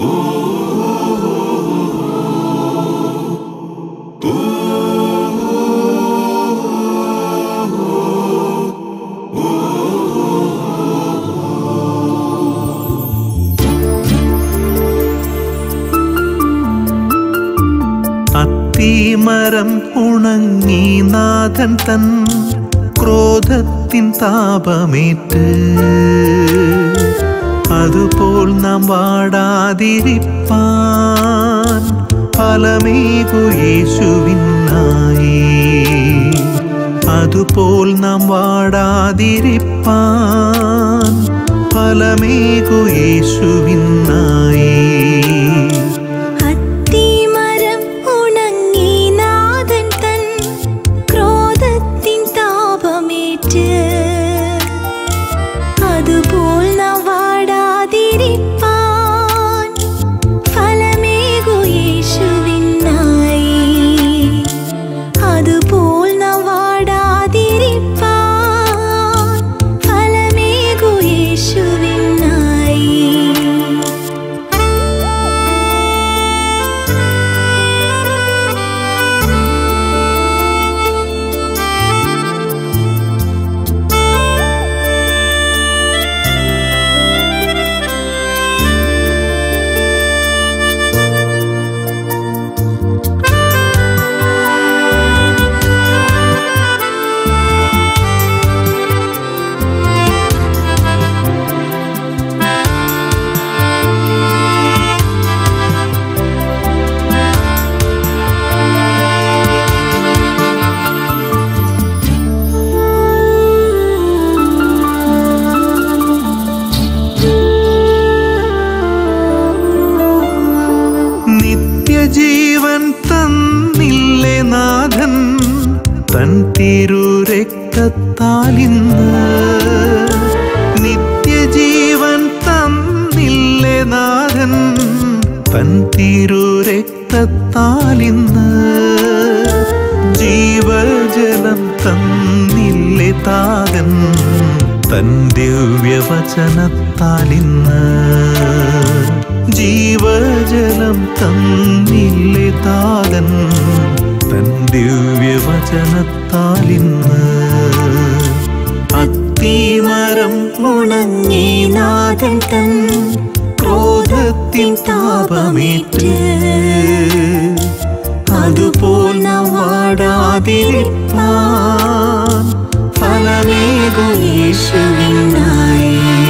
അത്തിമരം ഉണങ്ങി നാഥൻ തൻ ക്രോധത്തിൻ താപമേറ്റ് അതുപോൽ നാം വാടാതിരിപ്പാൻ ഫലമേകു യേശുവിനായി അതുപോൽ നാം വാടാതിരിപ്പാൻ ഫലമേകു യേശുവിനായി അത്തിമരം ഉണങ്ങി നാഥൻ തൻ ക്രോധത്തിൻ താപമേറ്റ് അതുപോൽ നാം വാടാതിരിപ്പാൻ ഫലമേകു യേശുവിനായി അതുപോൽ നാം വാടാതിരിപ്പാൻ ഫലമേകു യേശുവിനായി നിത്യജീവൻ തന്നില്ലേ നാഥൻ തൻ തിരുരക്തത്താലിന്ന് നിത്യജീവൻ തന്നില്ലേ നാഥൻ തൻ തിരുരക്തത്താലിന്ന് ജീവജലം തന്നില്ലേ താതൻ തൻ ദിവ്യവചനത്താലിന്ന് ജീവജലം തന്നില്ലേ താതൻ തൻ ദിവ്യവചനത്താലിന്ന് അത്തിമരം ഉണങ്ങി നാഥൻ തൻ ക്രോധത്തിൻ താപമേറ്റ് അതുപോൽ നാം വാടാതിരിപ്പാൻ ഫലമേകു യേശുവിനായി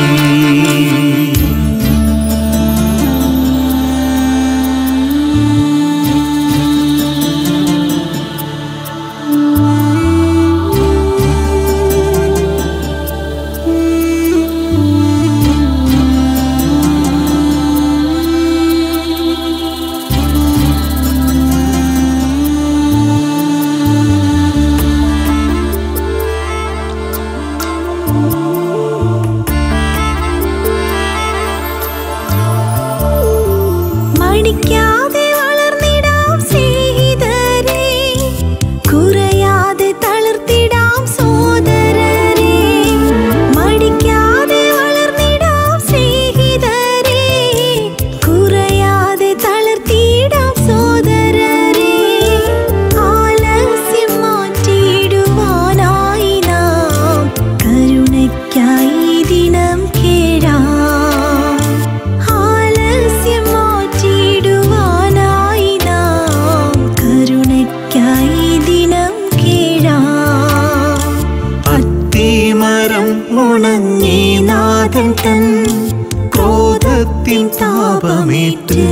മടിക്കാതെ വളർന്നിടാം സ്നേഹിതരെ കുറയാതെ തളർത്തിടാം സോദരരെ മടിക്കാതെ വളർന്നിടാം സ്നേഹിതരെ കുറയാതെ തളർത്തിടാം സോദരരെ ആലസ്യം മാറ്റിയിടുവാനായി നാം കരുണയ്ക്കായി ദിനം കേഴാം ആലസ്യം മാറ്റിയിടുവാനായി നാം കരുണയ്ക്കായി ദിനം കേഴാം അത്തിമരം ഉണങ്ങി നാഥൻ തൻ ക്രോധത്തിൻ താപമേറ്റ്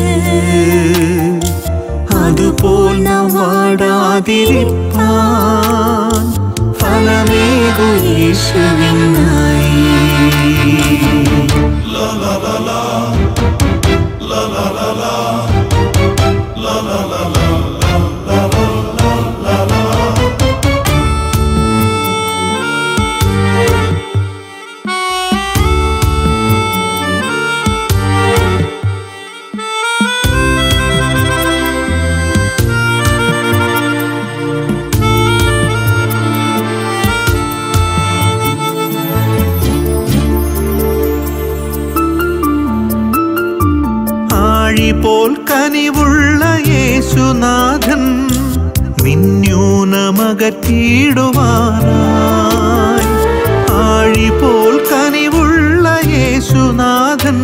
അതുപോൽ നാം വാടാതിരിപ്പാൻ ഫലമേകു യേശുവിനായി ആഴി പോൽ കനിവുള്ള യേശുനാഥൻ നിന്യൂനമകറ്റിയിടുവാനായി ആഴി പോൽ കനിവുള്ള യേശുനാഥൻ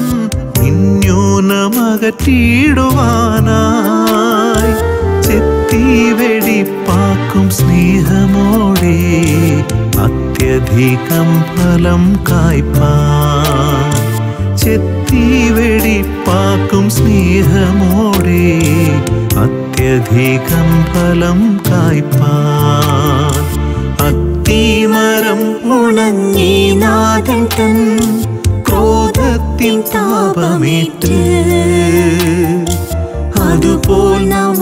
നിന്യൂനമകറ്റിയിടുവാനായി ചെത്തി വെടിപ്പാക്കും സ്നേഹമോടെ അത്യധികം ഫലം കായ്പാൻ ചെത്തി വെടിപ്പാക്കും സ്നേഹമോടെ അത്യധികം ഫലം കായ്പാൻ അത്തിമരം ഉണങ്ങി നാഥൻ തൻ ക്രോധത്തിൻ താപമേറ്റ് അതുപോൽ നാം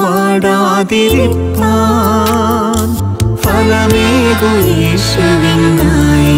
വാടാതിരിപ്പാൻ ഫലമേകു യേശുവിനായി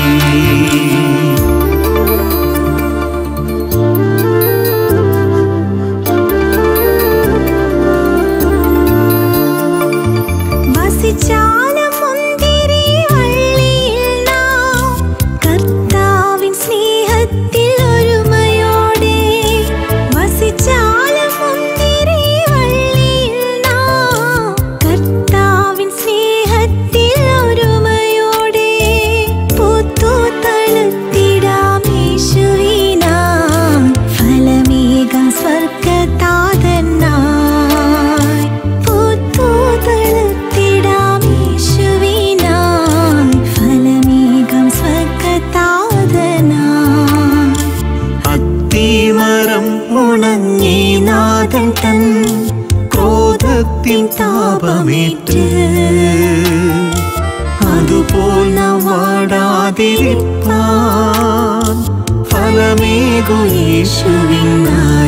വസിച്ചാലും മുന്തിരി വള്ളിയിൽ നാം കർത്താവിൻ സ്നേഹത്തിൽ ഒരുമയോടെ വസിച്ചാലും മുന്തിരി വള്ളിയിൽ നാം കർത്താവിൻ സ്നേഹത്തിൽ ഒരുമയോടെ പൂത്തു തളുത്തിടാം യേശുവിനാം ഫലമേകാം സ്വർഗതാതനായി പൂത്തു തളുത്തിടാം യേശുവിനാം ഫലമേകാം സ്വർഗതാതനായി അത്തിമരം ഉണങ്ങി നാഥൻ തൻ ക്രോധത്തിൻ താപമേറ്റ് അതുപോൽ നാം വാടാതിരിപ്പാൻ ഫലമേകു യേശുവിനായി